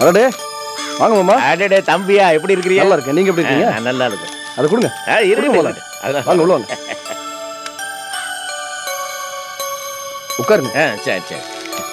அடடே வாங்க மாமா அடடே தம்பியா எப்படி இருக்கிறீங்க நல்லா இருக்கேன் நீங்க எப்படி இருக்கீங்க ஆ, நான் நல்லா இருக்கேன் அதை கொடுங்க ஆ, இருக்கட்டும், கொடுங்க போலாம். இருக்கட்டும். அதெல்லாம் வாங்க உள்ள வாங்க உட்காருங்க ஆ, சரி சரி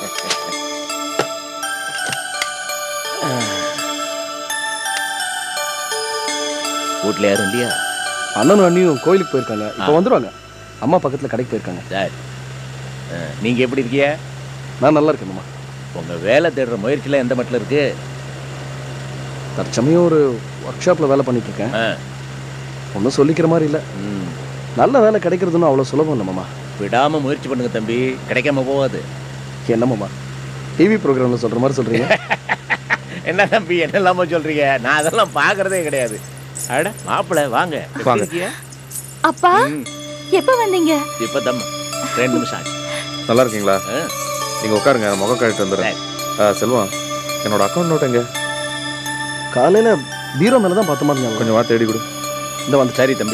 வீட்ல யாரும் இல்லையா அண்ணனும் அண்ணியும் கோயிலுக்கு போயிருக்காங்க இப்போ வந்துருவாங்க அம்மா பக்கத்துல கடைக்கு போயிருக்காங்க சரி ஆ, நீங்க எப்படி இருக்கீங்க நான் நல்லா இருக்கேன் மாமா உங்க வேலை தேடுற முயற்சியில எந்த மட்டில் இருக்கு தற்சமயம் ஒரு ஒர்க் ஷாப்ல வேலை பண்ணிட்டு இருக்கேன் ஆ, ஒன்றும் சொல்லிக்கிற மாதிரி இல்லை ம். நல்ல வேலை கிடைக்கிறதுன்னு அவ்வளோ சுலபம் இல்லை மாமா விடாம முயற்சி பண்ணுங்க தம்பி கிடைக்காம போகாது என்ன மாமா டிவி ப்ரோக்ராம்ல சொல்ற மாதிரி சொல்றீங்க என்ன தம்பி என்னெல்லாமோ சொல்றீங்க நான் அதெல்லாம் பார்க்கறதே கிடையாது அட மாப்பிள வாங்க எப்படி வாங்க. இருக்கீங்க? அப்பா ம், எப்ப வந்தீங்க இப்ப தம் ரெண்டு நிமிஷம் ஆச்சு நல்லா இருக்கீங்களா ஆ, நீங்க உட்காருங்க நான் முகம் கழிட்டு வந்துடுறேன் ஆ, செல்வம் என்னோட அக்கௌண்ட் நோட் எங்க காலையில பீரோ மேல தான் பார்த்த மாதிரி ஞாபகம். கொஞ்சமா தேடி கொடு இந்த வந்து சரி தம்பி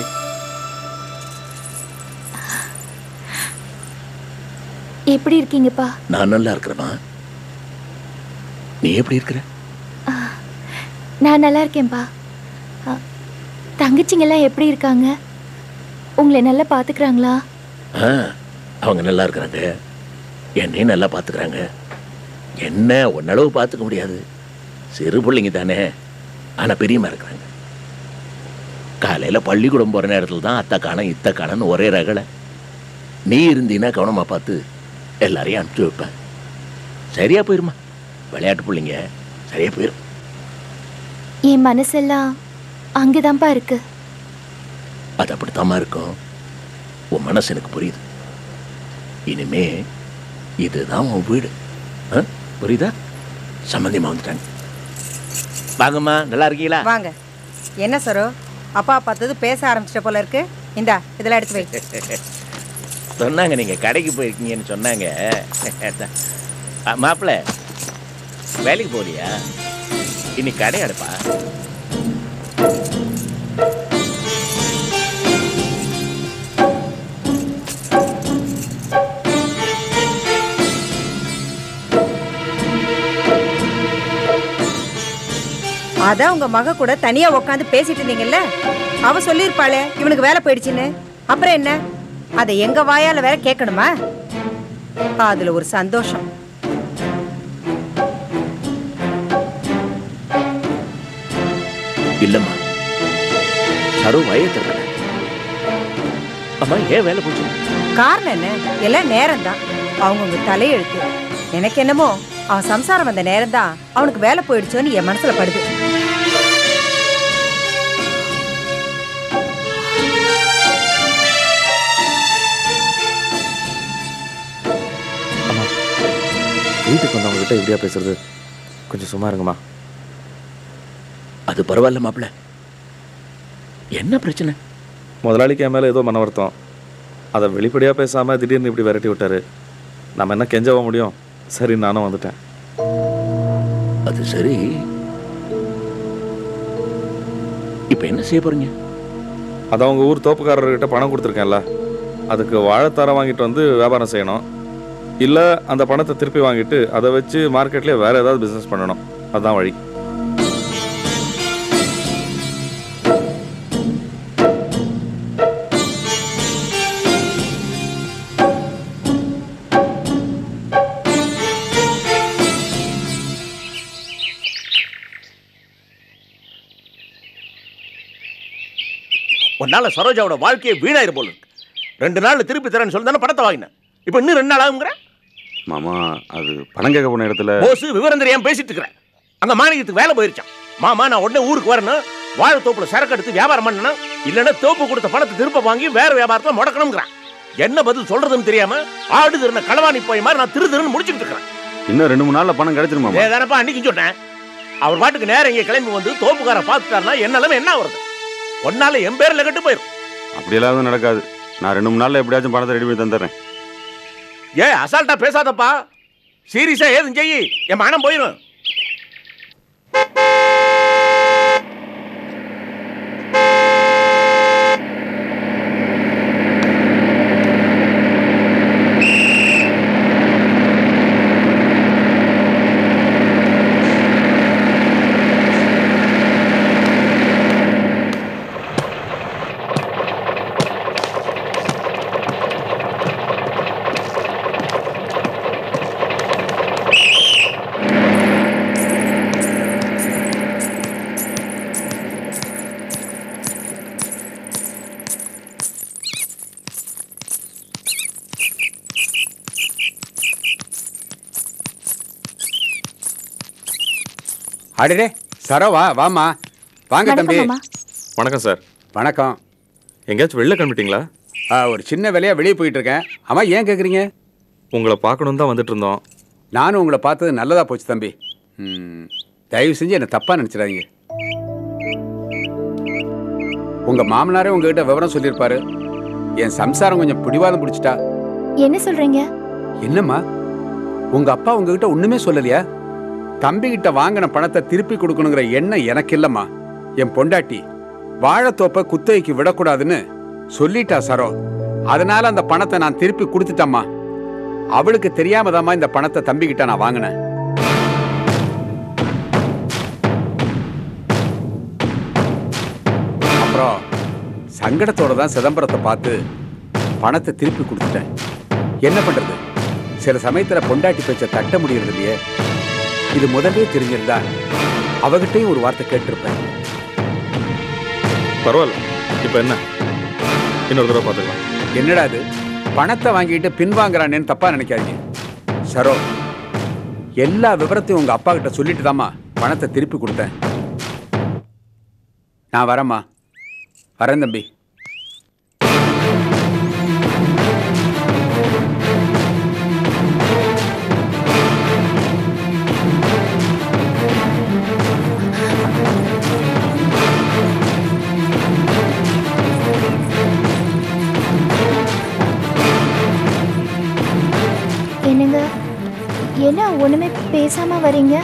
எப்படி இருக்கீங்கப்பா நான் நல்லா இருக்கிறேம்மா நீ எப்படி இருக்கிற நான் நல்லா இருக்கேன்ப்பா அ, தங்கச்சிங்கெல்லாம் எப்படி இருக்காங்க உங்களை நல்லா பாத்துக்கிறாங்களா ஆ, அவங்க நல்லா இருக்கிறாங்க என்னையும் நல்லா பார்த்துக்கிறாங்க என்ன ஒன்னளவு பார்த்துக்க முடியாது சிறு பிள்ளைங்க தானே ஆனால் பெரியமா இருக்கிறாங்க காலையில் பள்ளிக்கூடம் போகிற நேரத்தில் தான் அத்தை காணம் இத்த காணன்னு ஒரே ரகலை நீ இருந்தீன்னா கவனமாக பார்த்து எல்லாரையும் அனுப்பிச்சி வைப்பேன் சரியா போயிருமா விளையாட்டு பிள்ளைங்க சரியா போயிரும் என் மனசெல்லாம் அங்கதான்ப்பா இருக்கு அது அப்படித்தாம்மா இருக்கும் உன் மனசு எனக்கு புரியுது இனிமே இதுதான் உன் வீடு ஆ? புரியுதா சம்மந்தியமா வந்துட்டாங்க வாங்கம்மா நல்லா இருக்கீங்களா வாங்க என்ன சரோ அப்பா பார்த்தது பேச ஆரம்பிச்சிட்ட போல இருக்கு இந்தா இதெல்லாம் எடுத்து வை சொன்னாங்க நீங்க கடைக்கு போயிருக்கீங்கன்னு சொன்னாங்க அதான். மாப்பிள்ள வேலைக்கு போகலையா இன்னைக்கு கடை அடைப்பா அதான் உங்க மக கூட தனியா உட்காந்து பேசிட்டு இருந்தீங்கல்ல அவ சொல்லியிருப்பாளே இவனுக்கு வேலை போயிடுச்சுன்னு அப்புறம் என்ன அதை எங்க வாயால வேற கேட்கணுமா அதுல ஒரு சந்தோஷம் இல்லம்மா சரு வயத்திருக்கல அம்மா ஏன் வேலை போச்சு காரணம் என்ன எல்லாம் நேரம் தான் அவங்கவுங்க தலையெழுத்து எனக்கு என்னமோ அவன் சம்சாரம் வந்த நேரம் தான் அவனுக்கு வேலை போயிடுச்சோன்னு என் மனசுல படுது வீட்டுக்கு வந்தவங்க கிட்ட எப்படியா பேசுறது கொஞ்சம் சும்மா இருங்கம்மா அது பரவாயில்ல மாப்பிள்ள என்ன பிரச்சனை முதலாளிக்கு என் மேலே ஏதோ மன வருத்தம் அதை வெளிப்படையாக பேசாமல் திடீர்னு இப்படி விரட்டி விட்டாரு நம்ம என்ன கெஞ்சவ முடியும் சரி நானும் வந்துட்டேன் அது சரி இப்ப என்ன செய்ய போறீங்க அது அவங்க ஊர் தோப்புக்காரர்கிட்ட பணம் கொடுத்துருக்கேன்ல அதுக்கு வாழைத்தாரம் வாங்கிட்டு வந்து வியாபாரம் செய்யணும் இல்லை அந்த பணத்தை திருப்பி வாங்கிட்டு அதை வச்சு மார்க்கெட்லேயே வேறு ஏதாவது பிஸ்னஸ் பண்ணணும் அதுதான் வழி உன்னால சரோஜாவோட வாழ்க்கையை வீணாயிரு போல இருக்கு ரெண்டு நாள்ல திருப்பி தரேன்னு சொல்லி தானே பணத்தை வாங்கினேன் இப்போ இன்னும் ரெண்டு நாள் ஆகுங்கிற மாமா அது பணம் கேட்க போன இடத்துல போஸ் விவரம் தெரியாம பேசிட்டு இருக்கிறேன் அங்க மாணிக்கத்துக்கு வேலை போயிருச்சான் மாமா நான் உடனே ஊருக்கு வரணும் வாழைத்தோப்புல சரக்கு எடுத்து வியாபாரம் பண்ணணும் இல்லைன்னா தோப்பு கொடுத்த பணத்தை திருப்ப வாங்கி வேற வியாபாரத்துல முடக்கணுங்கிறான் என்ன பதில் சொல்றதுன்னு தெரியாம ஆடு திருந்த களவாணி போய் மாதிரி நான் திரு திருன்னு முடிச்சுட்டு இருக்கிறேன் இன்னும் ரெண்டு மூணு நாள்ல பணம் கிடைச்சிரும் மாமா ஏதானப்பா அன்னைக்கு சொன்னேன் அவர் பாட்டுக்கு நேரம் இங்க கிளம்பி வந்து தோப்புக்கார பார்த்துட்டாருன்னா என்ன நிலைமை என்ன வருது ஒன்னால என் பேர்ல கட்டு போயிரும் அப்படியெல்லாம் எதுவும் நடக்காது நான் ரெண்டு மூணு நாள்ல எப்படியாச்சும் பணத்தை ரெடி பண்ணி தந்துடுறேன் ஏ அசால்ட்டா பேசாதப்பா சீரியஸா ஏதும் செய்யி என் மனம் போயிடும் அடடே சரவா வாமா வாங்க தம்பி வணக்கம் மாமா வணக்கம் சார் வணக்கம் எங்கேயாச்சும் வெளில கிளம்பிட்டீங்களா ஆ, ஒரு சின்ன வேலையா வெளியே போயிட்டு இருக்கேன் ஆமா ஏன் கேக்குறீங்க உங்களை பார்க்கணும் தான் வந்துட்டு இருந்தோம் நானும் உங்களை பார்த்தது நல்லதா போச்சு தம்பி ம், தயவு செஞ்சு என்ன தப்பா நினைச்சிடாதீங்க உங்க மாமனாரே உங்ககிட்ட விவரம் சொல்லியிருப்பாரு என் சம்சாரம் கொஞ்சம் பிடிவாதம் பிடிச்சிட்டா என்ன சொல்றீங்க என்னம்மா உங்க அப்பா உங்ககிட்ட ஒண்ணுமே சொல்லலையா தம்பி கிட்ட வாங்கின பணத்தை திருப்பி கொடுக்கணுங்கிற எண்ணம் எனக்கு இல்லம்மா என் பொண்டாட்டி வாழைத்தோப்பை குத்தகைக்கு விடக்கூடாதுன்னு சொல்லிட்டா சரோ அதனால அந்த பணத்தை நான் திருப்பி கொடுத்துட்டம்மா அவளுக்கு தெரியாமதாம்மா இந்த பணத்தை தம்பி கிட்ட நான் வாங்கினேன் அப்புறம் சங்கடத்தோட தான் சிதம்பரத்தை பார்த்து பணத்தை திருப்பி கொடுத்துட்டேன் என்ன பண்றது சில சமயத்துல பொண்டாட்டி பேச்ச தட்ட முடியறது இல்லையே இது முதல்லயே தெரிஞ்சிருந்தா அவகிட்டையும் ஒரு வார்த்தை கேட்டிருப்பேன் பரவாயில்ல இப்போ என்ன இன்னொரு தடவை பார்த்துக்கலாம் என்னடா இது பணத்தை வாங்கிட்டு பின்வாங்குறானேன்னு தப்பா நினைக்காதீங்க சரோ எல்லா விவரத்தையும் உங்க அப்பா கிட்ட சொல்லிட்டு தாம்மா பணத்தை திருப்பி கொடுத்தேன் நான் வரேம்மா வரேன் தம்பி என்னங்க என்ன ஒண்ணுமே பேசாம வரீங்க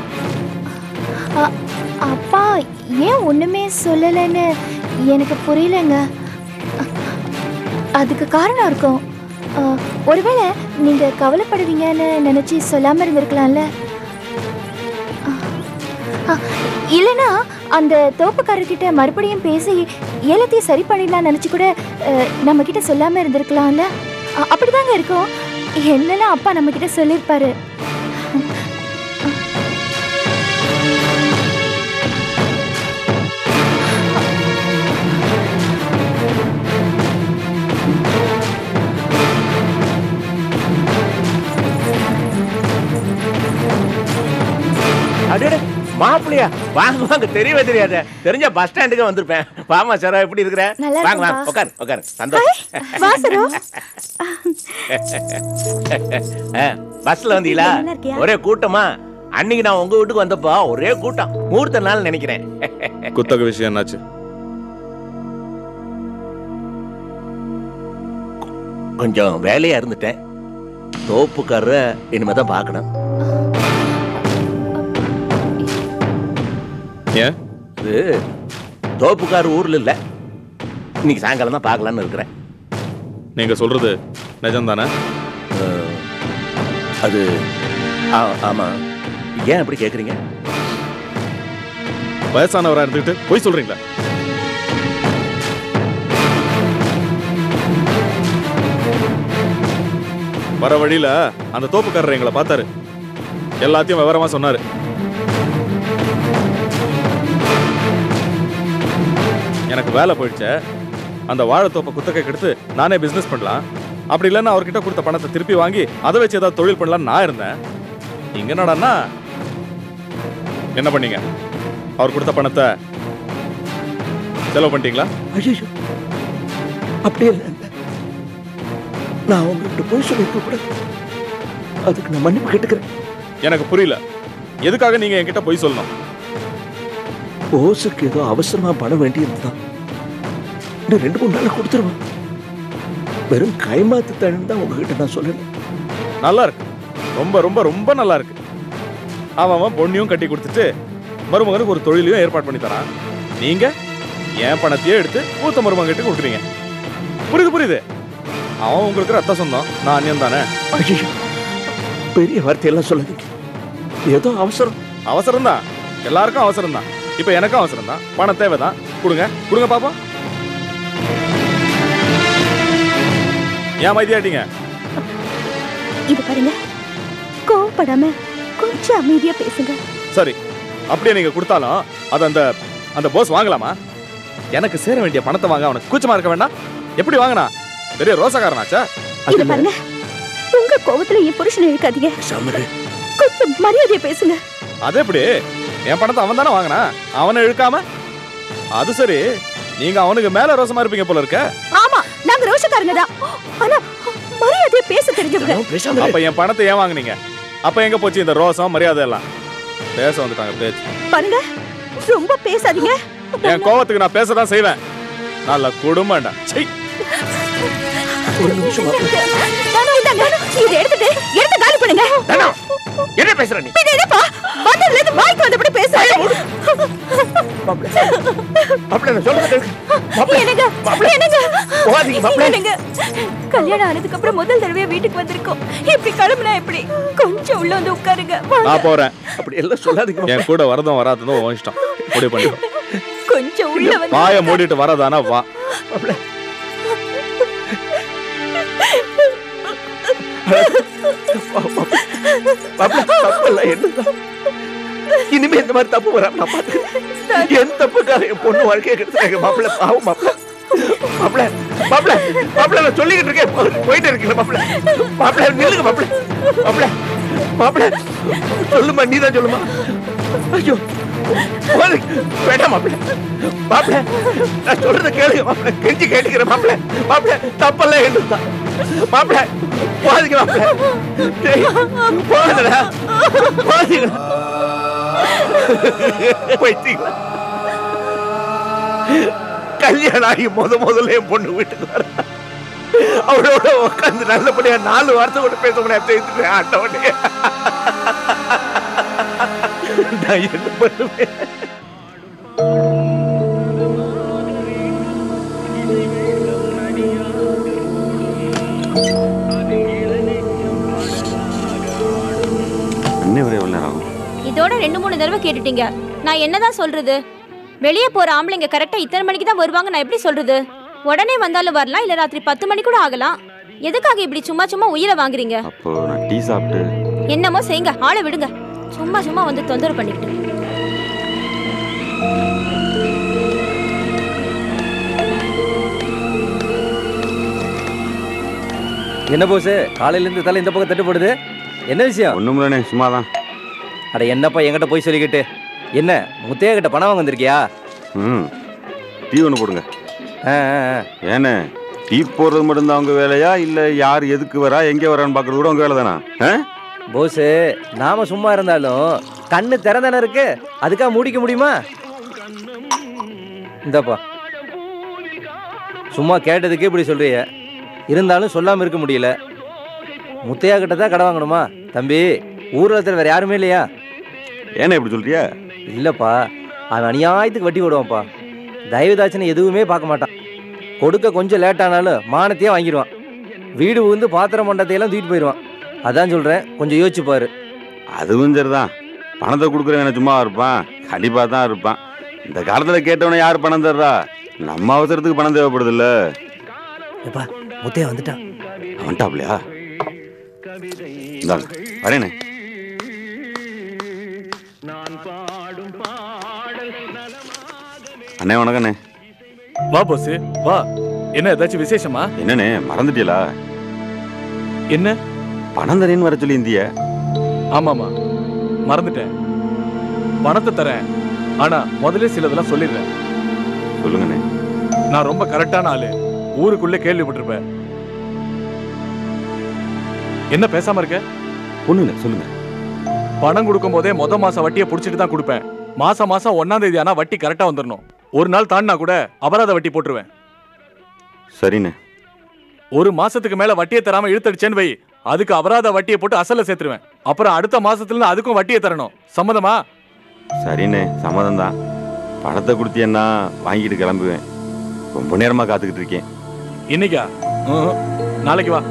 அ- அப்பா ஏன் ஒண்ணுமே சொல்லலைன்னு எனக்கு புரியலங்க அ- அதுக்கு காரணம் இருக்கும் அ, ஒருவேளை நீங்க கவலைப்படுவீங்கன்னு நினைச்சு சொல்லாம இருந்திருக்கலாம்ல அ, அ, இல்லைன்னா அந்த தோப்புக்காரர்கிட்ட மறுபடியும் பேசி ஏலத்தையும் சரி பண்ணிடலாம் நினைச்சு கூட நம்ம கிட்ட சொல்லாம இருந்திருக்கலாம்ல அ- அப்படிதாங்க இருக்கும் என்னெல்லாம் அப்பா நம்ம கிட்ட சொல்லியிருப்பாரு அடடே மாப்பிள்ளையா வாங்க வாங்க தெரியவே தெரியாத தெரிஞ்ச பஸ் ஸ்டாண்டுக்கு வந்திருப்பேன் வாமா சார் எப்படி இருக்கிற நல்லா வாங்க வாங்க இருக்கேன்பா. உட்காரு உட்காரு சந்தோஷம் வாசரு ஆ, பஸ்ல வந்தீங்களா நல்லா இருக்கியா? ஒரே கூட்டமா அன்னைக்கு நான் உங்க வீட்டுக்கு வந்தப்போ ஒரே கூட்டம் முகூர்த்த நாள் நினைக்கிறேன் குத்தக விஷயம் என்னாச்சு கொஞ்சம் வேலையா இருந்துட்டேன் தோப்புக்காரர இனிமேதான் பார்க்கணும் ஏன் இது தோப்புக்கார ஊர்ல இல்ல இன்னைக்கு சாயங்காலம் தான் பார்க்கலான்னு இருக்கிறேன் நீங்க சொல்றது நிஜம்தானே அஹ், அது ஆ- ஆமா ஏன் அப்படி கேக்குறீங்க வயசானவரா இருந்துகிட்டு போய் சொல்றீங்களா வர வழியில அந்த தோப்புக்காரர் எங்களை பார்த்தாரு எல்லாத்தையும் விவரமா சொன்னாரு எனக்கு வேலை போயிடுச்சே அந்த வாழைத்தோப்பை குத்தகை கெடுத்து நானே பிசினஸ் பண்ணலாம் அப்படி இல்லைன்னா அவர்கிட்ட கொடுத்த பணத்தை திருப்பி வாங்கி அதை வச்சு ஏதாவது தொழில் பண்ணலாம்னு நான் இருந்தேன் இங்க என்னடான்னா என்ன பண்ணீங்க அவர் கொடுத்த பணத்தை செலவு பண்ணிட்டீங்களா ஐயோ அப்படியே இல்லை நான் உங்ககிட்ட போய் சொல்லியிருக்க கூடாது அதுக்கு நான் மன்னிப்பு கேட்டுக்கிறேன் எனக்கு புரியல எதுக்காக நீங்க என்கிட்ட பொய் சொல்லணும் ஓசுக்கு ஏதோ அவசரமா பணம் வேண்டியிருந்துதான் இன்னும் ரெண்டு மூணு நாள் கொடுத்துருவேன் வெறும் கைமாத்து தண்ணி தான் உங்ககிட்ட நான் சொல்லல நல்லா இருக்கு ரொம்ப ரொம்ப ரொம்ப நல்லா இருக்கு அவன் அவன் பொண்ணையும் கட்டி கொடுத்துட்டு மருமகனுக்கு ஒரு தொழிலையும் ஏற்பாடு பண்ணி தரான் நீங்க என் பணத்தையே எடுத்து மூத்த மருமகன் கிட்ட கொடுக்குறீங்க புரியுது புரியுது அவன் உங்களுக்கு ரத்த சொந்தம் நான் அந்நியம் தானே ஐயோ பெரிய வார்த்தையெல்லாம் சொல்லாதீங்க ஏதோ அவசரம் அவசரம் தான் எல்லாருக்கும் அவசரம் தான் இப்போ எனக்கும் அவசரம் தான் பணம் தேவை தான் கொடுங்க கொடுங்க பாப்போம் ஏன் மைதியாட்டிங்க இது பாருங்க கோவப்படாம கொஞ்சம் அமைதியா பேசுங்க சரி அப்படியே நீங்க கொடுத்தாலும் அது அந்த அந்த போஸ் வாங்கலாமா எனக்கு சேர வேண்டிய பணத்தை வாங்க அவனுக்கு கூச்சமா இருக்க வேண்டாம் எப்படி வாங்கினா பெரிய ரோசக்காரனாச்சா இது பாருங்க உங்க கோவத்துல என் புருஷனை இருக்காதீங்க சமரு கொஞ்சம் மரியாதையா பேசுங்க அது எப்படி என் பணத்தை அவன் தானே வாங்கினான் அவனை இழுக்காம அது சரி நீங்க அவனுக்கு மேல ரோசமா இருப்பீங்க போல இருக்க ஆமா நாங்க ரோஷக்காரங்க தான் ஆனா மரியாதையை பேச தெரிஞ்சவங்க பேசாம இரு. அப்ப என் பணத்தை ஏன் வாங்குனீங்க அப்ப எங்க போச்சு இந்த ரோசம் மரியாதை எல்லாம் பேச வந்துட்டாங்க பேச்சு பாருங்க ரொம்ப பேசாதீங்க என் கோவத்துக்கு நான் பேசதான் செய்வேன் நல்ல குடும்பம்டா சை ஒரு நிமிஷம் மாப்பிள்ள. தானோ, இந்தாங்க. இதை எடுத்துட்டு எடுத்து காலி பண்ணுங்க தானோ, என்ன பேசுற நீ பின்ன என்னப்பா வந்ததுல இருந்து வாய்க்கு வந்தபடி பேசுறேன் மாப்பிள்ள நான் சொல்றது கேளு. மாப்பிள்ள, என்னங்க மாப்பிள்ள, என்னங்க போகாதீங்க, மாப்பிள்ள. என்னங்க கல்யாணம் ஆனதுக்கு அப்புறம் முதல் தடவையா வீட்டுக்கு வந்திருக்கோம் இப்படி கிளம்புனா எப்படி கொஞ்சம் உள்ள வந்து உட்காருங்க வாங்க. நான் போறேன் அப்படி எல்லாம் சொல்லாதீங்க என் கூட வரதும் வராததும் உன் இஷ்டம் முடிவு பண்ணிக்கோ கொஞ்சம் உள்ள வந்து வாயை மூடிட்டு வரதானா வா மாப்பிள்ள. மாப்பிள்ள, தப்பல்ல, என்னதான்? இனிமே இந்த மாதிரி தப்பு வராம நான் பாத்துக்கிறேன். என் தப்புக்காக என் பொண்ணு வாழ்க்கையை கெடுத்துறாங்க மாப்பிள்ள பாவம் மாப்பிள்ள மாப்பிள்ள மாப்பிள்ள மாப்பிள்ள நான் சொல்லிக்கிட்டு இருக்கேன் போ- போயிட்டே இருக்கல மாப்பிள்ள மாப்பிள்ள நில்லுங்க மாப்பிள்ள மாப்பிள்ள மாப்பிள்ள சொல்லுமா நீதான் சொல்லுமா ஐயோ போதும். வேண்டாம் மாப்பிள்ள மாப்பிள்ள நான் சொல்றத கேளுங்க மாப்பிள்ள கெஞ்சி கேட்டுக்கிறேன் மாப்பிள்ள மாப்பிள்ள தப்பெல்லாம் என்னதான் மாப்பிள்ள போதுங்க மாப்பிள்ள டேய், போகாதடா போகாதீங்களா போயிட்டீங்களா கல்யாணம் ஆகி முத முதல்ல என் பொண்ணு வீட்டுக்கு வர அவளோட உட்காந்து நல்லபடியா நாலு வார்த்தை கூட பேச முடியாது செய்துட்டேன் ஆண்டவனே நான் என்ன பண்ணுவேன் இன்னும் எவ்வளோ நேரம் ஆகும் இதோட ரெண்டு மூணு தடவை கேட்டுட்டீங்க நான் என்னதான் சொல்றது வெளியே போற ஆம்பளைங்க கரெக்டா இத்தனை மணிக்கு தான் வருவாங்க நான் எப்படி சொல்றது உடனே வந்தாலும் வரலாம் இல்ல ராத்திரி பத்து மணி கூட ஆகலாம் எதுக்காக இப்படி சும்மா சும்மா உயிரை வாங்குறீங்க அப்போ நான் டீ சாப்பிட்டு என்னமோ செய்யுங்க ஆளை விடுங்க சும்மா சும்மா வந்து தொந்தரவு பண்ணிக்கிட்டு என்ன போஸ் காலையில இருந்து தலை இந்த பக்கம் தட்டு போடுது என்ன விஷயம் ஒன்றும் இல்லைண்ணே சும்மா தான் அட என்னப்பா என்கிட்ட போய் சொல்லிக்கிட்டு என்ன முத்தையா கிட்ட பணம் வாங்க வந்திருக்கியா ம் டீ ஒன்று போடுங்க ஆ, ஆ, ஆ. ஏண்ணே டீ போடுறது மட்டும்தான் அவங்க வேலையா இல்லை யார் எதுக்கு வரா எங்கே வரான்னு பார்க்கறது கூட உங்க வேலை தானா ஆ போஸ் நாம சும்மா இருந்தாலும் கண்ணு திறந்தானே இருக்கு அதுக்காக மூடிக்க முடியுமா இந்தாப்பா சும்மா கேட்டதுக்கு இப்படி சொல்றிய இருந்தாலும் சொல்லாம இருக்க முடியல முத்தையா கிட்ட தான் கடை வாங்கணுமா தம்பி ஊர்ல வேற யாருமே இல்லையா ஏண்ணே இப்படி சொல்றியா இல்லப்பா அவன் அநியாயத்துக்கு வட்டி போடுவான்ப்பா தயவுதாட்சணை எதுவுமே பார்க்க மாட்டான் கொடுக்க கொஞ்சம் லேட் ஆனாலும் மானத்தையே வாங்கிடுவான் வீடு உந்து பாத்திரம் மண்டத்தையெல்லாம் தூக்கிட்டு போயிடுவான் அதான் சொல்றேன் கொஞ்சம் யோசிச்சு பாரு அதுவும் சரிதான் பணத்தை கொடுக்குறவன சும்மா இருப்பான் கண்டிப்பாக தான் இருப்பான் இந்த காலத்தில் கேட்டவன யார் பணம் தர்றா நம்ம அவசரத்துக்கு பணம் தேவைப்படுதுல்ல எப்பா முத்தையா வந்துட்டான் வந்துட்டாப்லையா இந்தாங்க வரேனே அண்ணே வணக்கண்ணே வா போஸ் வா என்ன ஏதாச்சும் விசேஷமா என்னண்ணே மறந்துட்டீங்களா என்ன பணம் தரேன்னு வர சொல்லி இந்திய ஆமாமா மறந்துட்டேன் பணத்தை தரேன் ஆனா முதல்ல சிலதெல்லாம் சொல்லிடுறேன் சொல்லுங்கண்ணே நான் ரொம்ப கரெக்டான ஆளு ஊருக்குள்ள கேள்விப்பட்டிருப்பேன் என்ன பேசாம இருக்க ஒன்றும் இல்லை சொல்லுங்க பணம் கொடுக்கும் போதே மொத மாசம் வட்டியை புடிச்சிட்டு தான் கொடுப்பேன் மாசம் மாசம் ஒன்னாம் தேதி ஆனா வட்டி கரெக்டா வந்துடணும் ஒரு நாள் தாண்டினா கூட அபராத வட்டி போட்டுருவேன் சரிண்ணே ஒரு மாசத்துக்கு மேல வட்டியை தராம இழுத்தடிச்சேன்னு வை அதுக்கு அபராத வட்டியை போட்டு அசல சேர்த்துருவேன் அப்புறம் அடுத்த மாசத்துல இருந்து அதுக்கும் வட்டியை தரணும் சம்மதமா சரிண்ணே சம்மதம் தான் பணத்தை கொடுத்தியன்னா வாங்கிட்டு கிளம்புவேன் ரொம்ப நேரமாக காத்துக்கிட்டு இருக்கேன் இன்னைக்கா ம்ஹும். நாளைக்கு வா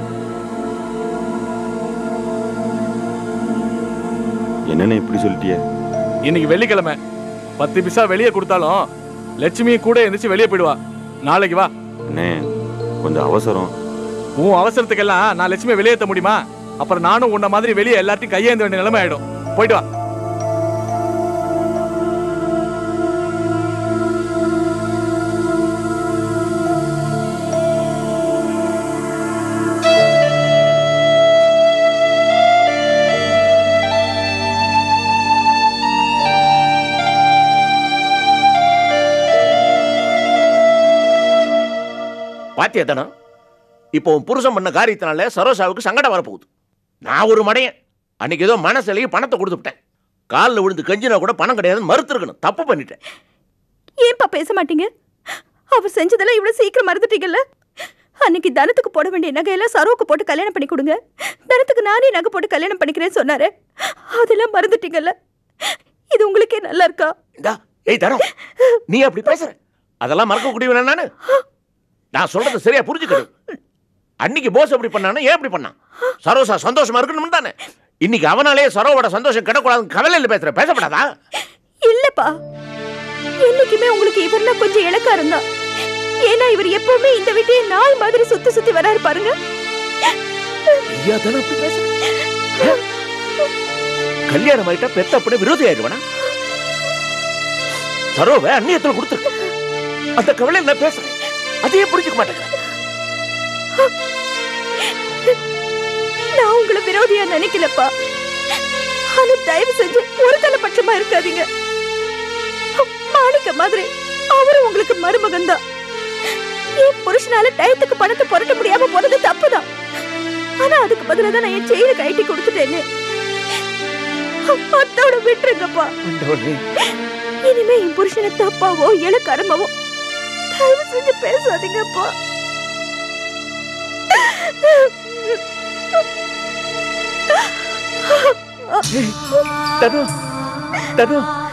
என்னண்ணே இப்படி சொல்லிட்டியே இன்னைக்கு வெள்ளிக்கிழமை பத்து பிசா வெளியே கொடுத்தாலும் லட்சுமி கூட எந்திரிச்சு வெளியே போயிடுவா நாளைக்கு வா அண்ணே கொஞ்சம் அவசரம் உன் அவசரத்துக்கெல்லாம் நான் லட்சுமி வெளியேற்ற முடியுமா அப்புறம் நானும் உன்ன மாதிரி வெளியே எல்லாத்தையும் கையேந்த வேண்டிய நிலைமை ஆயிடும் போயிட்டு வா பாத்தியா தானே இப்போ உன் புருஷன் பண்ண காரியத்தினால சரோசாவுக்கு சங்கடம் வரப்போகுது நான் ஒரு மடையன் அன்னைக்கு ஏதோ மனசுலயே பணத்தை கொடுத்துட்டேன் காலில் விழுந்து கெஞ்சினா கூட பணம் கிடையாதுன்னு மறுத்துருக்கணும் தப்பு பண்ணிட்டேன் ஏன்பா பேச மாட்டீங்க அவர் செஞ்சதெல்லாம் இவ்வளவு சீக்கிரம் மறந்துட்டீங்கல்ல அன்னைக்கு தனத்துக்கு போட வேண்டிய நகையெல்லாம் சரோவுக்கு போட்டு கல்யாணம் பண்ணி கொடுங்க தனத்துக்கு நானே நகை போட்டு கல்யாணம் பண்ணிக்கிறேன்னு சொன்னாரு அதெல்லாம் மறந்துட்டீங்கல்ல இது உங்களுக்கே நல்லா இருக்கா இந்தா ஏய் தரம் நீ அப்படி பேசுற அதெல்லாம் மறக்க கூடியவன நானு நான் சொல்றது சரியா புரிஞ்சுக்கணும் அன்னைக்கு போஸ் அப்படி பண்ணானா ஏன் அப்படி பண்ணான் சரோசா சந்தோஷமா இருக்கணும் தானே இன்னைக்கு அவனாலே சரோவோட சந்தோஷம் கிடக்கூடாதுன்னு கவலையில் பேசுற பேசப்படாதா இல்லப்பா என்னைக்குமே உங்களுக்கு இவர்னா கொஞ்சம் இலக்காரம் தான் ஏன்னா இவர் எப்பவுமே இந்த வீட்டையே நாய் மாதிரி சுத்தி சுத்தி வராரு பாருங்க ஐயா தானே அப்படி பேசுற ஆ? கல்யாணம் ஆயிட்டா பெத்த அப்படி விரோதி ஆயிடுவானா சரோவை அந்நியத்துல கொடுத்துருக்கு அந்த கவலையில் நான் பேசுறேன் அதையே புரிஞ்சுக்க மாட்டேங்கிறேன் நான் உங்களை விரோதியா நினைக்கலப்பா ஆனா தயவு செஞ்சு ஒரு தலைப்பட்சமா இருக்காதீங்க மாணிக்க மாதிரி அவரும் உங்களுக்கு மருமகன் தான் என் புருஷனால டயத்துக்கு பணத்தை புரட்ட முடியாம போனது தப்புதான் ஆனா அதுக்கு பதிலா தான் நான் என் செயினை கைட்டி கொடுத்துட்டேன்னு அத்தோட விட்டுருங்கப்பா ஆண்டவனே, இனிமே என் புருஷனை தப்பாவோ இலக்கரமாவோ தயவு செஞ்சு பேசாதீங்கப்பா தனு தனு